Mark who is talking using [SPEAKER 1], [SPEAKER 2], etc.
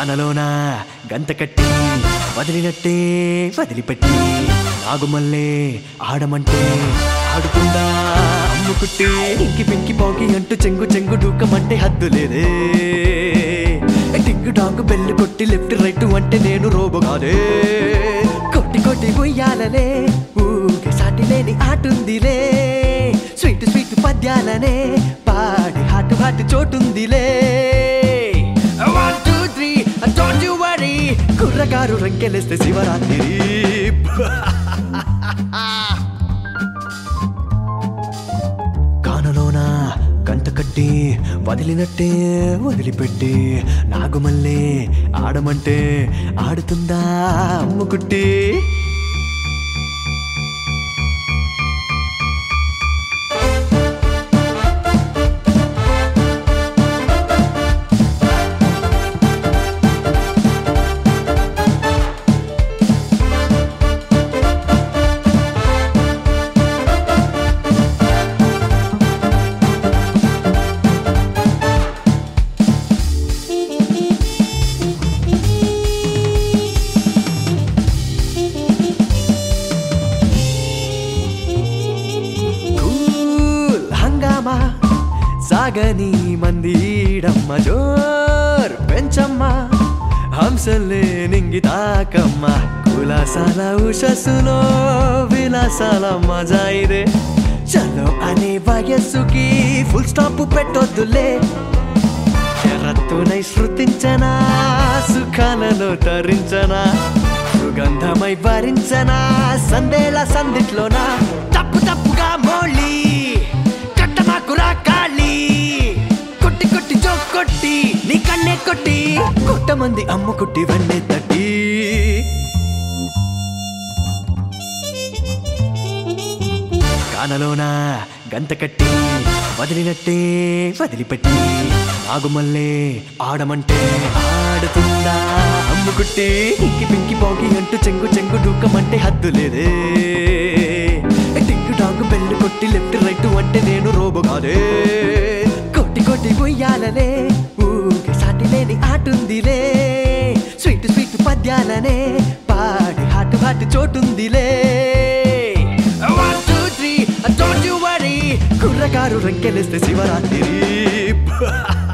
[SPEAKER 1] కానలోన గంత కట్టి వదిలినట్టే వదిలిపెట్టి నాగుమల్లే ఆడమంటే ఆడుకుందా అమ్ముకుట్టి ఇంకి పింకి పోకి అంటూ చెంగు చెంగు డూకమంటే హద్దు లేదే టింగు డాంగు బెల్లు కొట్టి లెఫ్ట్ రైట్ అంటే నేను రోబో కాదే కొట్టి కొట్టి ఉయ్యాలనే ఊగే సాటి లేని ఆటుందిలే స్వీట్ స్వీట్ పద్యాలనే పాడి హాటు హాటు చోటుందిలే one two three don't you worry కుర్రగారు రంకెలేస్తే శివరాత్రి కానలోన గంట కట్టి వదిలినట్టే వదిలిపెట్టి నాగుమల్లే ఆడమంటే ఆడుతుందా అమ్ముకుట్టి కూల్ హంగామా సాగని మందీడమ్మ జోర్ పెంచమ్మ హంసలే నింగి తాకమ్మ కులాసాల ఉషస్సులో విలాసాల మజా ఇదే చలో అనే వయస్సుకి ఫుల్ స్టాప్ పెట్టొద్దులే ఎరత్తునై శృతించనా సుఖాలలో తరించనా సుగంధమై భరించనా సందేల సందిట్లోనా తప్పు తప్పుగా మోళి కట్టమాకురా కాళీ కొట్టి కొట్టి జోక్ కొట్టి నీ కన్నే కొట్టి కొట్టమంది అమ్ము కొట్టి వన్నే తట్టి కానలోన గంత కట్టి వదిలినట్టే వదిలిపెట్టి నాగుమల్లే ఆడమంటే ఆడుతుందా అమ్ముకుట్టి ఇంకి పింకి పోగి అంటూ చెంగు చెంగు డూకమంటే హద్దు లేదే టింగు డాంగు బెల్లు కొట్టి లెఫ్ట్ రైట్ అంటే నేను రోబో కాదే కొట్టి కొట్టి ఉయ్యాలనే ఊగే సాటి లేని ఆటుందిలే స్వీట్ స్వీట్ పద్యాలనే పాడి హాటు హాటు చోటుందిలే one two three don't you worry కుర్రగారు రంకెలేస్తే శివరాత్రి